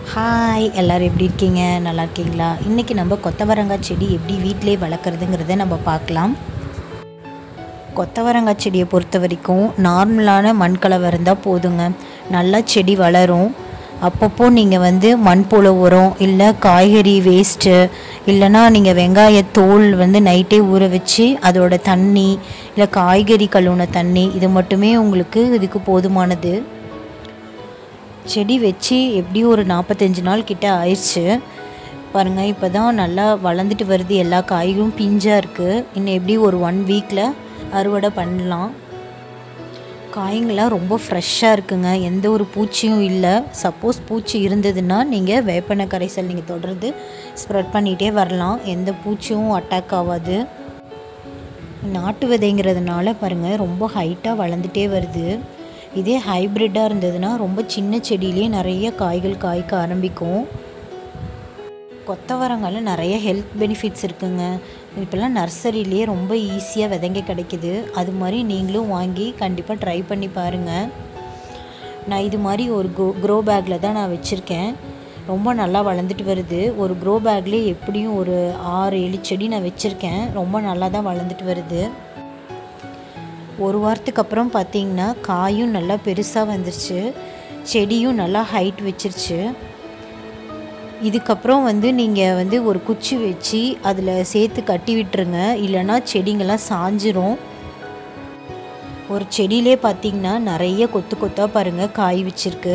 hi எல்லோரும் எப்படி இருக்கீங்க நல்லா இருக்கீங்களா இன்றைக்கி நம்ம கொத்தவரங்காய் செடி எப்படி வீட்டிலே வளர்க்குறதுங்கிறத நம்ம பார்க்கலாம் கொத்தவரங்காய் செடியை பொறுத்த வரைக்கும் நார்மலான மண்கலவை இருந்தால் போதுங்க நல்லா செடி வளரும் அப்பப்போ நீங்கள் வந்து மண்புழு உரம் இல்லை காய்கறி வேஸ்ட்டு இல்லைன்னா நீங்கள் வெங்காய தோல் வந்து நைட்டே ஊற வச்சு அதோட தண்ணி இல்லை காய்கறி கழுவுன தண்ணி இது மட்டுமே உங்களுக்கு இதுக்கு போதுமானது செடி வச்சு எப்படியும் ஒரு நாற்பத்தஞ்சு நாள் கிட்ட ஆயிடுச்சு பாருங்கள் இப்போ தான் நல்லா வளர்ந்துட்டு வருது எல்லா காய்களும் பிஞ்சாக இருக்குது இன்னும் எப்படி ஒரு ஒன் வீக்கில் அறுவடை பண்ணலாம் காய்ங்களாம் ரொம்ப ஃப்ரெஷ்ஷாக இருக்குங்க எந்த ஒரு பூச்சியும் இல்லை சப்போஸ் பூச்சி இருந்ததுன்னா நீங்கள் வேப்பெண்ணெய் கரைசல் நீங்கள் தொடர்ந்து ஸ்ப்ரெட் பண்ணிகிட்டே வரலாம் எந்த பூச்சியும் அட்டாக் ஆகாது நாட்டு விதைங்கிறதுனால பாருங்கள் ரொம்ப ஹைட்டாக வளர்ந்துட்டே வருது இதே ஹைப்ரிட்டாக இருந்ததுன்னா ரொம்ப சின்ன செடியிலே நிறைய காய்கள் காய்க்க ஆரம்பிக்கும் கொத்தவரங்கால நிறைய ஹெல்த் பெனிஃபிட்ஸ் இருக்குங்க இப்போல்லாம் நர்சரியிலே ரொம்ப ஈஸியாக விதைங்க கிடைக்குது அது மாதிரி நீங்களும் வாங்கி கண்டிப்பாக ட்ரை பண்ணி பாருங்கள் நான் இது மாதிரி ஒரு க்ரோ க்ரோ பேக்கில் தான் நான் வச்சுருக்கேன் ரொம்ப நல்லா வளர்ந்துட்டு வருது ஒரு க்ரோ பேக்லேயே எப்படியும் ஒரு ஆறு ஏழு செடி நான் வச்சுருக்கேன் ரொம்ப நல்லா தான் வளர்ந்துட்டு வருது ஒரு வாரத்துக்கு அப்புறம் பார்த்தீங்கன்னா காயும் நல்லா பெருசாக வந்துருச்சு செடியும் நல்லா ஹைட் வச்சிருச்சு இதுக்கப்புறம் வந்து நீங்கள் வந்து ஒரு குச்சி வச்சு அதில் சேர்த்து கட்டி விட்டுருங்க இல்லைன்னா செடிங்கெல்லாம் சாஞ்சிரும் ஒரு செடியிலே பார்த்தீங்கன்னா நிறைய கொத்து கொத்தாக பாருங்கள் காய் வச்சிருக்கு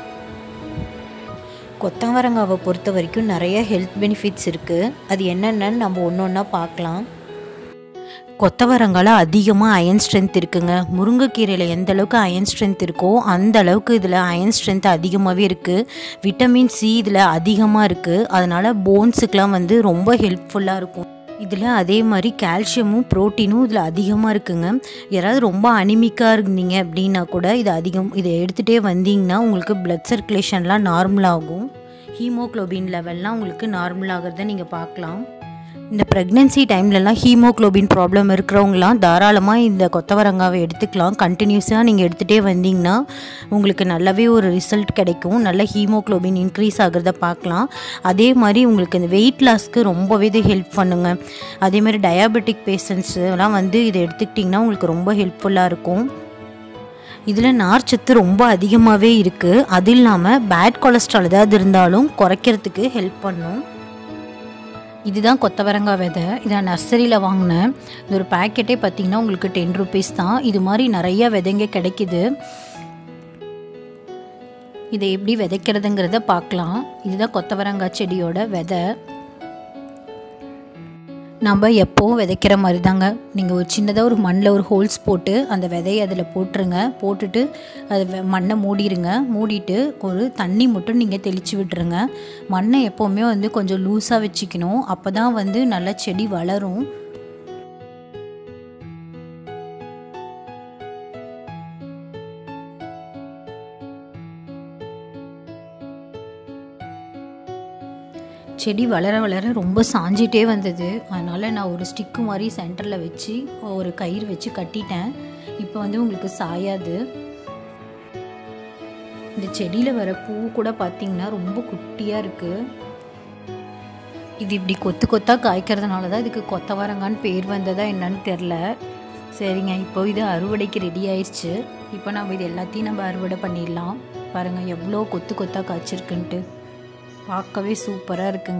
கொத்தவரங்காவை பொறுத்த வரைக்கும் நிறைய ஹெல்த் பெனிஃபிட்ஸ் இருக்குது அது என்னென்னு நம்ம ஒன்று ஒன்றா பார்க்கலாம் கொத்தவரங்கால அதிகமாக அயன் ஸ்ட்ரென்த் இருக்குங்க முருங்கைக்கீரையில் எந்த அளவுக்கு அயன் ஸ்ட்ரென்த் இருக்கோ அந்த அளவுக்கு இதில் அயன் ஸ்ட்ரென்த் அதிகமாகவே இருக்குது விட்டமின் சி இதில் அதிகமாக இருக்குது அதனால் போன்ஸுக்கெலாம் வந்து ரொம்ப ஹெல்ப்ஃபுல்லாக இருக்கும் இதில் அதே மாதிரி கால்சியமும் ப்ரோட்டீனும் இதில் அதிகமாக இருக்குங்க யாராவது ரொம்ப அனிமிக்காக இருந்தீங்க அப்படின்னா கூட இது அதிகம் இதை எடுத்துகிட்டே வந்தீங்கன்னா உங்களுக்கு பிளட் சர்க்குலேஷன்லாம் நார்மல் ஆகும் ஹீமோக்ளோபின் லெவல்லாம் உங்களுக்கு நார்மல் ஆகிறத நீங்கள் பார்க்கலாம் இந்த ப்ரெக்னென்சி டைம்லலாம் ஹீமோக்ளோபின் ப்ராப்ளம் இருக்கிறவங்களாம் தாராளமாக இந்த கொத்தவரங்காவை எடுத்துக்கலாம் கண்டினியூஸாக நீங்கள் எடுத்துகிட்டே வந்தீங்கன்னா உங்களுக்கு நல்லாவே ஒரு ரிசல்ட் கிடைக்கும் நல்ல ஹீமோக்ளோபின் இன்க்ரீஸ் ஆகிறத பார்க்கலாம் அதே மாதிரி உங்களுக்கு இந்த வெயிட் லாஸ்க்கு ரொம்பவே இது ஹெல்ப் பண்ணுங்க அதே மாதிரி டயாபெட்டிக் பேஷண்ட்ஸ்லாம் வந்து இதை எடுத்துக்கிட்டிங்கன்னா உங்களுக்கு ரொம்ப ஹெல்ப்ஃபுல்லாக இருக்கும் இதில் நார்ச்சத்து ரொம்ப அதிகமாகவே இருக்குது அது இல்லாமல் பேட் கொலஸ்ட்ரால் ஏதாவது இருந்தாலும் குறைக்கிறதுக்கு ஹெல்ப் பண்ணும் இதுதான் கொத்தவரங்காய் விதை இதை நர்சரியில் வாங்கினேன் இது ஒரு பேக்கெட்டே பார்த்திங்கன்னா உங்களுக்கு டென் ருபீஸ் தான் இது மாதிரி நிறைய விதைங்க கிடைக்குது இதை எப்படி விதைக்கிறதுங்கிறத பார்க்கலாம் இதுதான் கொத்தவரங்காய் செடியோட விதை நம்ம எப்போவும் விதைக்கிற மாதிரி தாங்க நீங்கள் ஒரு சின்னதாக ஒரு மண்ணில் ஒரு ஹோல்ஸ் போட்டு அந்த விதையை அதில் போட்டுருங்க போட்டுட்டு அது மண்ணை மூடிடுங்க மூடிட்டு ஒரு தண்ணி மட்டும் நீங்கள் தெளித்து விட்டுருங்க மண்ணை எப்போவுமே வந்து கொஞ்சம் லூஸாக வச்சுக்கணும் அப்போ தான் வந்து நல்லா செடி வளரும் செடி வளர வளர ரொம்ப சாஞ்சிட்டே வந்தது அதனால் நான் ஒரு ஸ்டிக்கு மாதிரி சென்டரில் வச்சு ஒரு கயிறு வச்சு கட்டிட்டேன் இப்போ வந்து உங்களுக்கு சாயாது இந்த செடியில் வர பூ கூட பார்த்திங்கன்னா ரொம்ப குட்டியாக இருக்குது இது இப்படி கொத்து கொத்தாக காய்க்கிறதுனால தான் இதுக்கு கொத்தவரங்கான்னு பேர் வந்ததா என்னன்னு தெரில சரிங்க இப்போ இது அறுவடைக்கு ரெடி ஆயிடுச்சு இப்போ நம்ம இது எல்லாத்தையும் நம்ம அறுவடை பண்ணிடலாம் பாருங்கள் எவ்வளோ கொத்து கொத்தாக காய்ச்சிருக்குன்ட்டு பார்க்கவே சூப்பராக இருக்குங்க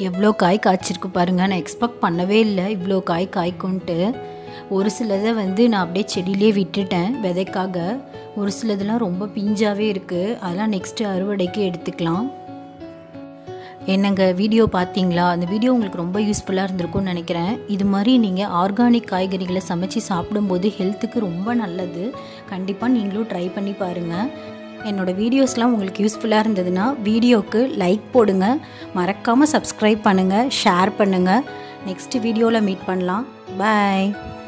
எவ்வளோ காய் காய்ச்சிருக்கு பாருங்கள் நான் எக்ஸ்பெக்ட் பண்ணவே இல்லை இவ்வளோ காய் காய்க்கும்ன்ட்டு ஒரு சிலதை வந்து நான் அப்படியே செடியிலே விட்டுட்டேன் விதைக்காக ஒரு சிலதெல்லாம் ரொம்ப பிஞ்சாவே இருக்குது அதெல்லாம் நெக்ஸ்ட்டு அறுவடைக்கு எடுத்துக்கலாம் என்னங்க வீடியோ பார்த்தீங்களா அந்த வீடியோ உங்களுக்கு ரொம்ப யூஸ்ஃபுல்லாக இருந்திருக்கும்னு நினைக்கிறேன் இது மாதிரி நீங்கள் ஆர்கானிக் காய்கறிகளை சமைச்சு சாப்பிடும்போது ஹெல்த்துக்கு ரொம்ப நல்லது கண்டிப்பாக நீங்களும் ட்ரை பண்ணி பாருங்கள் என்னோடய வீடியோஸ்லாம் உங்களுக்கு யூஸ்ஃபுல்லாக இருந்ததுன்னா வீடியோவுக்கு லைக் போடுங்க மறக்காமல் சப்ஸ்கிரைப் பண்ணுங்கள் ஷேர் பண்ணுங்கள் நெக்ஸ்ட் வீடியோவில் மீட் பண்ணலாம் பாய்